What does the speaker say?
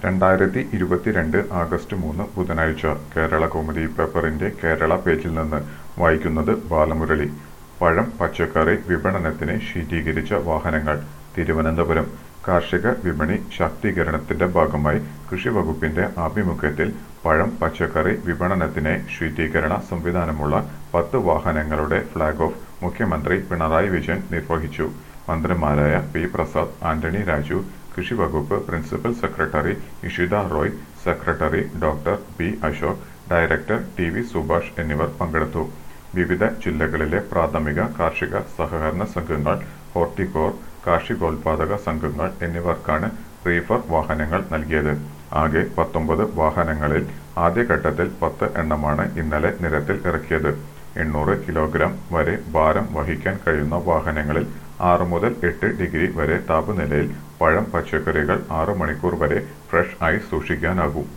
രണ്ടായിരത്തി ഇരുപത്തിരണ്ട് ആഗസ്റ്റ് മൂന്ന് ബുധനാഴ്ച കേരള കൗമുദി പേപ്പറിന്റെ കേരള പേജിൽ നിന്ന് വായിക്കുന്നത് ബാലമുരളി പഴം പച്ചക്കറി വിപണനത്തിന് ശീതീകരിച്ച വാഹനങ്ങൾ തിരുവനന്തപുരം കാർഷിക വിപണി ശാക്തീകരണത്തിന്റെ ഭാഗമായി കൃഷിവകുപ്പിന്റെ ആഭിമുഖ്യത്തിൽ പഴം പച്ചക്കറി വിപണനത്തിന് ശീതീകരണ സംവിധാനമുള്ള പത്ത് വാഹനങ്ങളുടെ ഫ്ളാഗ് ഓഫ് മുഖ്യമന്ത്രി പിണറായി വിജയൻ നിർവഹിച്ചു മന്ത്രിമാരായ പി പ്രസാദ് ആന്റണി രാജു കൃഷിവകുപ്പ് principal secretary Ishita Roy secretary doctor B Ashok director T V Subhash എന്നിവർ പങ്കെടുത്തു വിവിധ ജില്ലകളിലെ പ്രാഥമിക കാർഷിക സഹകരണ സംഘങ്ങൾ ഹോർട്ടികോർ കാർഷികോൽപാദക സംഘങ്ങൾ എന്നിവർക്കാണ് റീഫർ വാഹനങ്ങൾ നൽകിയത് ആകെ പത്തൊമ്പത് വാഹനങ്ങളിൽ ആദ്യഘട്ടത്തിൽ പത്ത് എണ്ണമാണ് ഇന്നലെ നിരത്തിൽ ഇറക്കിയത് എണ്ണൂറ് കിലോഗ്രാം വരെ ഭാരം വഹിക്കാൻ കഴിയുന്ന വാഹനങ്ങളിൽ ആറ് മുതൽ എട്ട് ഡിഗ്രി വരെ താപനിലയിൽ പഴം പച്ചക്കറികൾ ആറ് മണിക്കൂർ വരെ ഫ്രഷ് ആയി സൂക്ഷിക്കാനാകും